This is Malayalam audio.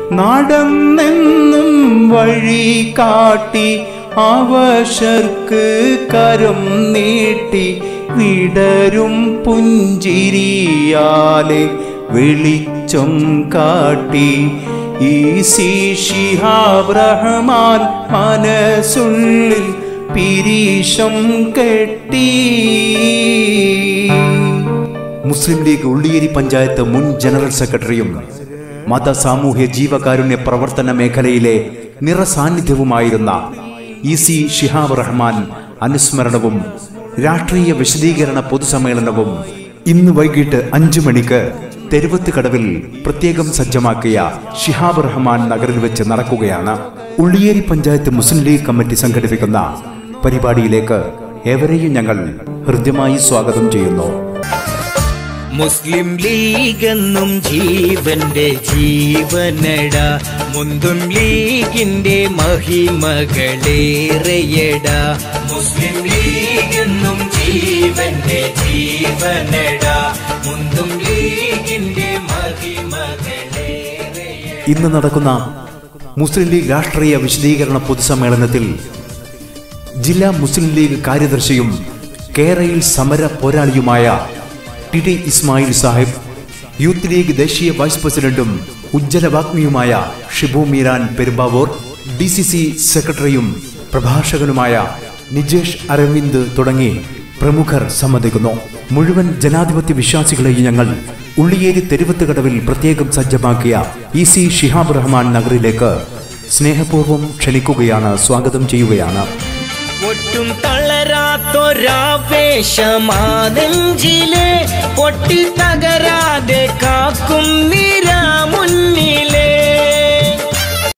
നടന്നെന്നും വഴി കാട്ടി അവശർക്ക് കരം നീട്ടി വിടരും പുഞ്ചിരിയാലെ വെളിച്ചം കാട്ടി ഈ ശിഹാബ് റഹ്മാൻ മനസ്സുള്ളിൽ പിരീശം കെട്ടി മുസ്ലിം ലീഗ് ഉള്ളിയേരി പഞ്ചായത്ത് മുൻ ജനറൽ സെക്രട്ടറിയും മത സാമൂഹ്യ ജീവകാരുണ്യ പ്രവർത്തന മേഖലയിലെ നിറസാന്നിധ്യവുമായിരുന്ന ഇ സി ഷിഹാബ് റഹ്മാൻ അനുസ്മരണവും രാഷ്ട്രീയ വിശദീകരണ പൊതുസമ്മേളനവും ഇന്ന് വൈകിട്ട് അഞ്ചു മണിക്ക് തെരുവത്ത് കടവിൽ പ്രത്യേകം സജ്ജമാക്കിയ ഷിഹാബ് റഹ്മാൻ നഗറിൽ വെച്ച് നടക്കുകയാണ് ഉള്ളിയേരി പഞ്ചായത്ത് മുസ്ലിം ലീഗ് കമ്മിറ്റി സംഘടിപ്പിക്കുന്ന പരിപാടിയിലേക്ക് ഏവരെയും ഞങ്ങൾ ഹൃദ്യമായി സ്വാഗതം ചെയ്യുന്നു മുസ്ലിം ലീഗെന്നും ജീവന്റെ ജീവനട മുന്തും ലീഗിന്റെ മഹിമകളേറെയട മുസ്ലിം ലീഗെന്നും ജീവന്റെ ജീവനട മുന്തും ലീഗിന്റെ മഹിമകളേറെയട ഇന്ന് നടക്കുന്ന മുസ്ലിം ലീഗ് രാഷ്ട്രീയ വിശദീകരണ പൊതുസമ്മേളനത്തിൽ ജില്ലാ മുസ്ലിം ലീഗ് കാര്യദർശിയും കേരയിൽ സമര പോരാളിയുമായ T T Ismail Sahib youth League ദേശീയ വൈസ് പ്രസിഡന്റും ഉജ്ജ്വലവാഗ്മിയുമായ Shibu Meeran Perumbavoor D C C സെക്രട്ടറിയും പ്രഭാഷകനുമായ നിജേഷ് അരവിന്ദ് തുടങ്ങി പ്രമുഖർ സംബന്ധിക്കുന്നു മുഴുവൻ ജനാധിപത്യ വിശ്വാസികളെയും ഞങ്ങൾ ഉള്ളിയേരി തെരുവത്ത് കടവിൽ പ്രത്യേകം സജ്ജമാക്കിയ ഇ സി ഷിഹാബ് റഹ്മാൻ നഗറിലേക്ക് സ്നേഹപൂർവ്വം ക്ഷണിക്കുകയാണ് സ്വാഗതം ചെയ്യുകയാണ് ഒട്ടും തളരാത്തൊരാവേശമാനെഞ്ചിലെ പൊട്ടി തകരാതെ കാക്കും നിര മുന്നിലെ